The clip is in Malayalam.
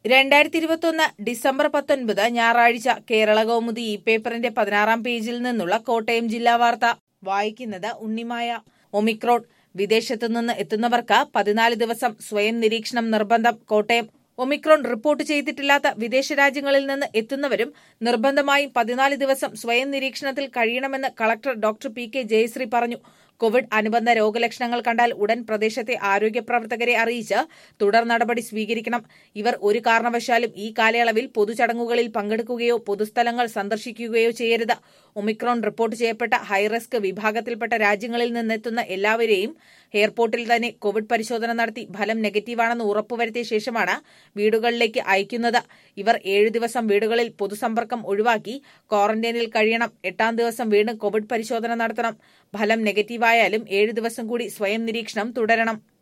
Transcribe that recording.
രണ്ടായിരത്തി ഇരുപത്തൊന്ന് ഡിസംബർ പത്തൊൻപത് ഞായറാഴ്ച കേരള കൗമുദി ഇ പേപ്പറിന്റെ പതിനാറാം പേജിൽ നിന്നുള്ള കോട്ടയം ജില്ലാ വാർത്ത വായിക്കുന്നത് ഉണ്ണിമായ ഒമിക്രോൺ വിദേശത്തു നിന്ന് എത്തുന്നവർക്ക് പതിനാല് ദിവസം സ്വയം നിരീക്ഷണം നിർബന്ധം കോട്ടയം ഒമിക്രോൺ റിപ്പോർട്ട് ചെയ്തിട്ടില്ലാത്ത വിദേശ രാജ്യങ്ങളിൽ നിന്ന് എത്തുന്നവരും നിർബന്ധമായും പതിനാല് ദിവസം സ്വയം നിരീക്ഷണത്തിൽ കഴിയണമെന്ന് collector doctor P K Jayasree പറഞ്ഞു കോവിഡ് അനുബന്ധ രോഗലക്ഷണങ്ങൾ കണ്ടാൽ ഉടൻ പ്രദേശത്തെ ആരോഗ്യ പ്രവർത്തകരെ അറിയിച്ച് തുടർ നടപടി സ്വീകരിക്കണം ഇവർ ഒരു കാരണവശാലും ഈ കാലയളവിൽ പൊതുചടങ്ങുകളിൽ പങ്കെടുക്കുകയോ പൊതുസ്ഥലങ്ങൾ സന്ദർശിക്കുകയോ ചെയ്യരുത് ഒമിക്രോൺ റിപ്പോർട്ട് ചെയ്യപ്പെട്ട ഹൈറിസ്ക് വിഭാഗത്തിൽപ്പെട്ട രാജ്യങ്ങളിൽ നിന്നെത്തുന്ന എല്ലാവരെയും എയർപോർട്ടിൽ തന്നെ കോവിഡ് പരിശോധന നടത്തി ഫലം നെഗറ്റീവാണെന്ന് ഉറപ്പുവരുത്തിയ ശേഷമാണ് വീടുകളിലേക്ക് അയക്കുന്നത് ഇവർ ഏഴു ദിവസം വീടുകളിൽ പൊതുസമ്പർക്കം ഒഴിവാക്കി ക്വാറന്റൈനിൽ കഴിയണം എട്ടാം ദിവസം വീണ്ടും കോവിഡ് പരിശോധന നടത്തണം ഫലം നെഗറ്റീവായാലും ഏഴു ദിവസം കൂടി സ്വയം നിരീക്ഷണം തുടരണം